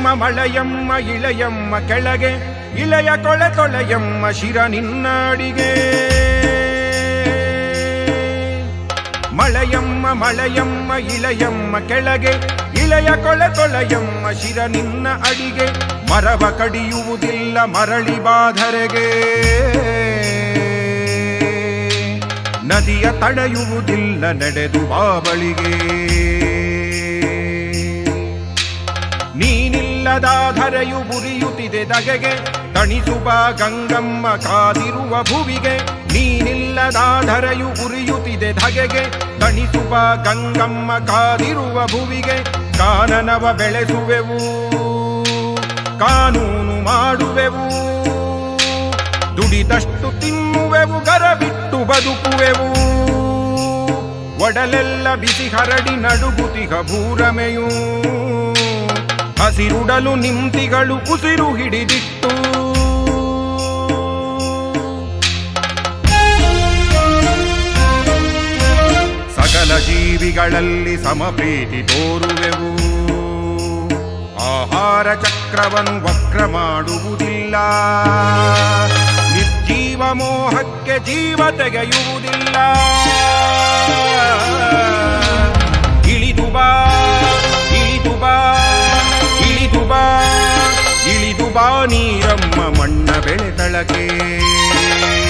ಮಳೆಯಮ್ಮ ಇಳೆಯಮ್ಮ ಕೆಳಗೆ ಇಳೆಯ ಕೊಳೆ ತೊಳೆಯಮ್ಮ ಶಿರ ನಿನ್ನಾಡಿಗೆ ಮಳೆಯಮ್ಮ ಮಳೆಯಮ್ಮ ಇಳೆಯಮ್ಮ ಕೆಳಗೆ ಇಳೆಯ ಕೊಳೆ ತೊಳೆಯಮ್ಮ ಶಿರ ನಿನ್ನ ಅಡಿಗೆ ಮರವ ಕಡಿಯುವುದಿಲ್ಲ ಮರಳಿ ಬಾಧರೆಗೆ ನದಿಯ ತಡೆಯುವುದಿಲ್ಲ ನಡೆದು ಬಾಬಳಿಗೆ ನೀನಿಲ್ಲದ ಧರೆಯು ಬುರಿಯುತ್ತಿದೆ ದಗೆಗೆ ತಣಿಸುವ ಗಂಗಮ್ಮ ಕಾದಿರುವ ಭುವಿಗೆ ನೀನಿಲ್ಲದ ಧರೆಯು ಉರಿಯುತ್ತಿದೆ ಧಗೆಗೆ ತಣಿಸುವ ಗಂಗಮ್ಮ ಕಾದಿರುವ ಭುವಿಗೆ ಕಾನನವ ಬೆಳೆಸುವೆವು ಕಾನೂನು ಮಾಡುವೆವು ದುಡಿದಷ್ಟು ತಿನ್ನುವೆವು ಗರ ಬಿಟ್ಟು ಬದುಕುವೆವು ಒಡಲೆಲ್ಲ ಬಿಸಿ ಹರಡಿ ನಡುಗುತಿಹ ಭೂರಮೆಯೂ ಹಸಿರುಡಲು ನಿಂತಿಗಳು ಉಸಿರು ಹಿಡಿದಿಟ್ಟು ಸಕಲ ಜೀವಿಗಳಲ್ಲಿ ಸಮಪ್ರೀತಿ ತೋರುವೆವು ಆಹಾರ ಚಕ್ರವನ್ನು ವಕ್ರ ಮಾಡುವುದಿಲ್ಲ ನಿರ್ಜೀವ ಮೋಹಕ್ಕೆ ಜೀವ ತೆಗೆಯುವುದಿಲ್ಲ ಇಳಿದು ಬಾ ಇಳಿದು ಬಾ ಇಳಿದು ಬಾ ಇಳಿದು ಬಾ ನೀರಮ್ಮ ಮಣ್ಣ ಬೆಳೆತಳಕೆ